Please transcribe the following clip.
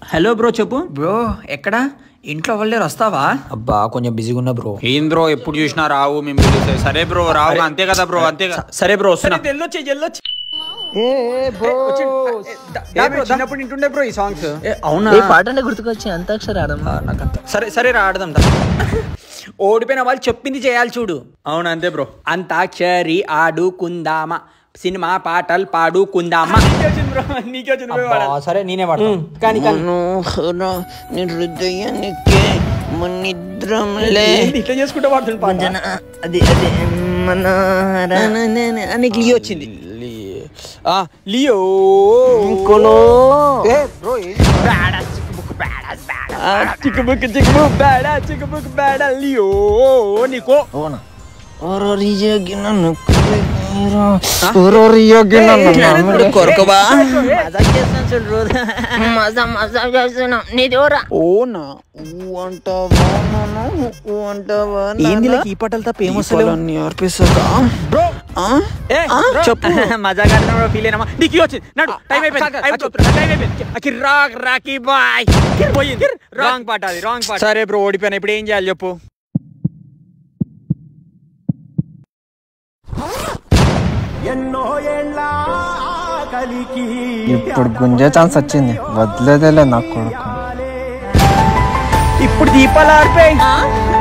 Hello bro చెప్పు bro ఎక్కడా ఇంట్లో వాళ్ళే వస్తావా అబ్బా కొంచెం బిజీగా ఉన్నా బ్రో ఏం బ్రో ఎప్పుడు చూసినా రావు మేము పిలిస్తే సరే బ్రో రావు అంతే కదా బ్రో అంతే కదా సరే బ్రో వస్తున్నా ఎల్లొచ్చి ఎల్లొచ్చి చిన్నప్పుడు ఇంటుండే బ్రో ఈ సాంగ్స్ అవునా ఏ పాట అంటే గుర్తుకొచ్చి అంతాక్షరి ఆడమ్మా సరే సరే రా ఆడదాం రా. ఓడిపోయిన వాళ్ళు చెప్పింది చేయాలి చూడు అవును అంతే బ్రో అంతాక్షరి ఆడుకుందామా సినిమా పాటలు పాడుకుందామా నీకే వచ్చింది బ్రో అబ్బా, సరే నేనే పాడతా కానీ కానీ మనోహర నీ హృదయానికి మనిద్రంలే ఏంది ఇట్లా చేసుకుంటూ పాడుతుంది పాట జన అది అది మనోహర అని క్లియర్ వచ్చింది ఆ, లియో కొలో చిక్కుబుక్ చిక్కుబుక్ బేడా చిక్కుబుక్ బేడా లియో నీకో అవునా ఓరోరియోగి నన్ను కులికిరా. ఓరోరియోగి నన్ను కొరకబా మజా మజా చేస్తున్నా నీదోరా ఓనా ఊ అంటావా నన్ను ఊ అంటావా ఏంది ఈ పాటలు తప్ప ఏమొస్తలేవు అర్పిస్తాక ఏ, చెప్పు మజాగా ఫీల్ అయినా నీకు వచ్చింది నడు టైం అయిపోయింది అయిపోతుంది, టైం అయిపోయింది అకి రాక్ రాకీ బాయ్ పోయింది రాంగ్ పాట అది రాంగ్ పాట సరే బ్రో ఓడిపోయినా ఇప్పుడు ఏం చేయాలి చెప్పు ఇప్పుడు గుంజే ఛాన్స్ వచ్చింది వదిలేదేలే నా కొడుకు ఇప్పుడు దీపాలు ఆడిపోయి